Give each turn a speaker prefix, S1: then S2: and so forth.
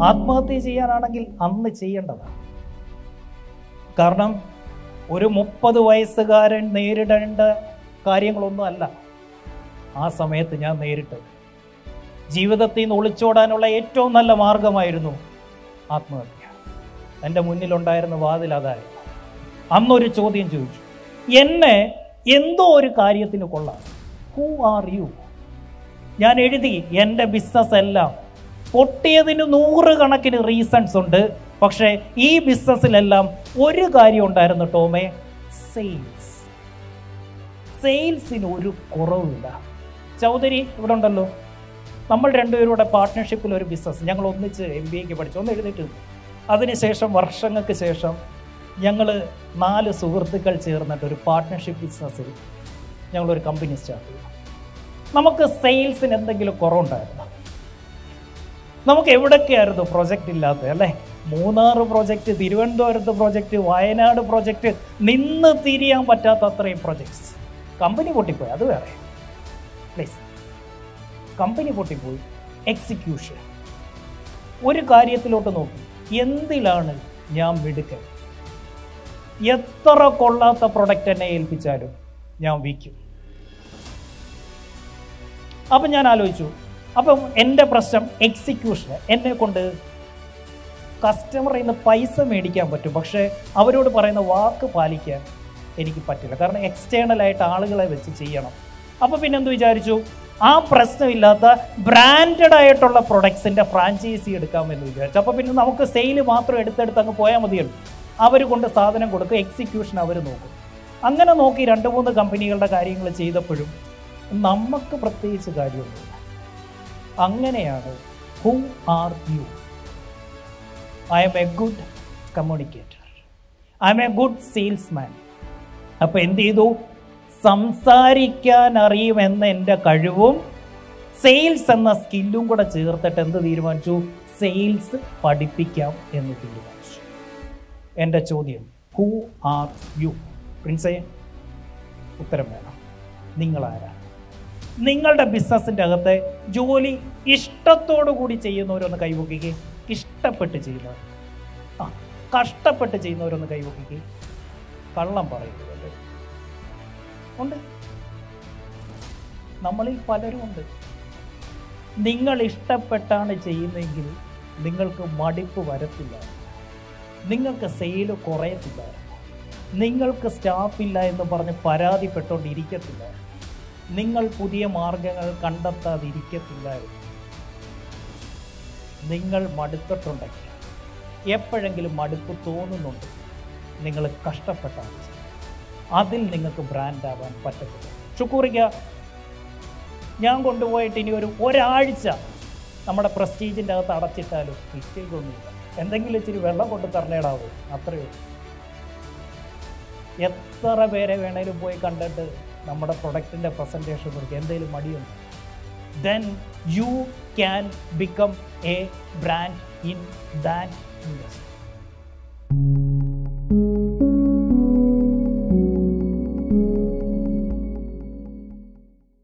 S1: ആത്മഹത്യ ചെയ്യാനാണെങ്കിൽ അന്ന് ചെയ്യേണ്ടതാണ് കാരണം ഒരു മുപ്പത് വയസ്സുകാരൻ നേരിടേണ്ട കാര്യങ്ങളൊന്നും അല്ല ആ സമയത്ത് ഞാൻ നേരിട്ടത് ജീവിതത്തിൽ നിന്ന് ഒളിച്ചോടാനുള്ള ഏറ്റവും നല്ല മാർഗമായിരുന്നു ആത്മഹത്യ എൻ്റെ മുന്നിലുണ്ടായിരുന്ന വാതിൽ അതായിരുന്നു അന്നൊരു ചോദ്യം ചോദിച്ചു എന്നെ എന്തോ ഒരു കാര്യത്തിന് കൊള്ളാം ഹൂ ആർ യു ഞാൻ എഴുതി എൻ്റെ ബിസിനസ് എല്ലാം പൊട്ടിയതിന് നൂറുകണക്കിന് റീസൺസ് ഉണ്ട് പക്ഷേ ഈ ബിസിനസ്സിലെല്ലാം ഒരു കാര്യം ഉണ്ടായിരുന്നു ടോമേ സെയിൽസ് സെയിൽസിന് ഒരു കുറവില്ല ചൗധരി ഇവിടെ ഉണ്ടല്ലോ നമ്മൾ രണ്ടുപേരുടെ പാർട്ട്ണർഷിപ്പിൽ ഒരു ബിസിനസ് ഞങ്ങൾ ഒന്നിച്ച് എം ബി എക്ക് പഠിച്ചു ഒന്ന് എഴുതിയിട്ട് അതിനുശേഷം വർഷങ്ങൾക്ക് ശേഷം ഞങ്ങൾ നാല് സുഹൃത്തുക്കൾ ചേർന്നിട്ട് ഒരു പാർട്ട്ണർഷിപ്പ് ബിസിനസ്സിൽ ഞങ്ങളൊരു കമ്പനി സ്റ്റാർട്ട് ചെയ്തു നമുക്ക് സെയിൽസിന് എന്തെങ്കിലും കുറവുണ്ടായിരുന്നു നമുക്ക് എവിടൊക്കെയായിരുന്നു പ്രൊജക്റ്റ് ഇല്ലാത്തത് അല്ലേ മൂന്നാർ പ്രൊജക്റ്റ് തിരുവനന്തപുരത്ത് പ്രൊജക്റ്റ് വയനാട് പ്രൊജക്റ്റ് നിന്ന് തിരിയാൻ പറ്റാത്ത അത്രയും പ്രൊജക്ട്സ് കമ്പനി പൊട്ടിപ്പോയി അത് വേറെ പ്ലീസ് കമ്പനി പൊട്ടിപ്പോയി എക്സിക്യൂഷൻ ഒരു കാര്യത്തിലോട്ട് നോക്കി എന്തിലാണ് ഞാൻ മിടുക്കൻ എത്ര കൊള്ളാത്ത പ്രൊഡക്റ്റ് എന്നെ ഏൽപ്പിച്ചാലും ഞാൻ വിൽക്കും അപ്പം ഞാൻ ആലോചിച്ചു അപ്പം എൻ്റെ പ്രശ്നം എക്സിക്യൂഷൻ എന്നെ കൊണ്ട് കസ്റ്റമറിൽ നിന്ന് പൈസ മേടിക്കാൻ പറ്റും പക്ഷേ അവരോട് പറയുന്ന വാക്ക് പാലിക്കാൻ എനിക്ക് പറ്റില്ല കാരണം എക്സ്റ്റേണലായിട്ട് ആളുകളെ വെച്ച് ചെയ്യണം അപ്പോൾ പിന്നെ എന്ത് വിചാരിച്ചു ആ പ്രശ്നമില്ലാത്ത ബ്രാൻഡഡ് ആയിട്ടുള്ള പ്രൊഡക്ട്സിൻ്റെ ഫ്രാഞ്ചൈസി എടുക്കാമെന്ന് വിചാരിച്ചു അപ്പോൾ പിന്നെ നമുക്ക് സെയിൽ മാത്രം എടുത്തെടുത്ത് അങ്ങ് പോയാൽ മതിയല്ലോ അവർ കൊണ്ട് സാധനം കൊടുക്കും എക്സിക്യൂഷൻ അവർ നോക്കും അങ്ങനെ നോക്കി രണ്ട് മൂന്ന് കമ്പനികളുടെ കാര്യങ്ങൾ ചെയ്തപ്പോഴും നമുക്ക് പ്രത്യേകിച്ച് കാര്യമൊന്നുമില്ല അങ്ങനെയാണ് who are you I am a good communicator I am a good salesman അപ്പോൾ എന്ത് ചെയ്തു സംസാരിക്കാൻ അറിയുമെന്ന എൻ്റെ കഴിവും സെയിൽസ് എന്ന സ്കില്ലും കൂടെ ചേർത്തിട്ട് എന്ത് തീരുമാനിച്ചു സെയിൽസ് പഠിപ്പിക്കാം എന്ന് തീരുമാനിച്ചു എൻ്റെ ചോദ്യം ഹൂ ആർ യു പ്രിൻസേ ഉത്തരം വേണം നിങ്ങളാരാണ് നിങ്ങളുടെ ബിസിനസ്സിൻ്റെ അകത്തെ ജോലി ഇഷ്ടത്തോടു കൂടി ചെയ്യുന്നവരൊന്ന് കൈവക്കിക്കേ ഇഷ്ടപ്പെട്ട് ചെയ്യുന്നവർ ആ കഷ്ടപ്പെട്ട് ചെയ്യുന്നവരൊന്ന് കൈവക്കിക്കേ കള്ളം പറയുന്നതല്ലേ ഉണ്ട് നമ്മളിൽ പലരും ഉണ്ട് നിങ്ങൾ ഇഷ്ടപ്പെട്ടാണ് ചെയ്യുന്നതെങ്കിൽ നിങ്ങൾക്ക് മടിപ്പ് വരത്തില്ല നിങ്ങൾക്ക് സെയില് കുറയത്തില്ല നിങ്ങൾക്ക് സ്റ്റാഫില്ല എന്ന് പറഞ്ഞ് പരാതിപ്പെട്ടുകൊണ്ടിരിക്കത്തില്ല നിങ്ങൾ പുതിയ മാർഗങ്ങൾ കണ്ടെത്താതിരിക്കത്തില്ലായിരുന്നു നിങ്ങൾ മടുത്തിട്ടുണ്ടെങ്കിൽ എപ്പോഴെങ്കിലും മടുപ്പ് തോന്നുന്നുണ്ട് നിങ്ങൾ കഷ്ടപ്പെട്ടാണ് ചെയ്യുന്നത്. അതിൽ നിങ്ങൾക്ക് ബ്രാൻഡ് ആവാൻ പറ്റത്തില്ല ചുക്കൂറിക്ക ഞാൻ കൊണ്ടുപോയിട്ട് ഇനി ഒരു ഒരാഴ്ച നമ്മുടെ പ്രസ്റ്റീജിൻ്റെ അകത്ത് അടച്ചിട്ടാലും മിസ്റ്റേക്ക് ഒന്നുമില്ല എന്തെങ്കിലും ഇച്ചിരി വെള്ളം കൊണ്ട് തരണേടാവൂ അത്രയേ ഉള്ളൂ എത്ര പേരെ വേണേലും പോയി കണ്ടിട്ട് നമ്മുടെ പ്രൊഡക്റ്റിൻ്റെ പ്രസൻറ്റേഷൻ കൊടുക്കുക എന്തെങ്കിലും മടിയുണ്ട് then you can become a brand in that industry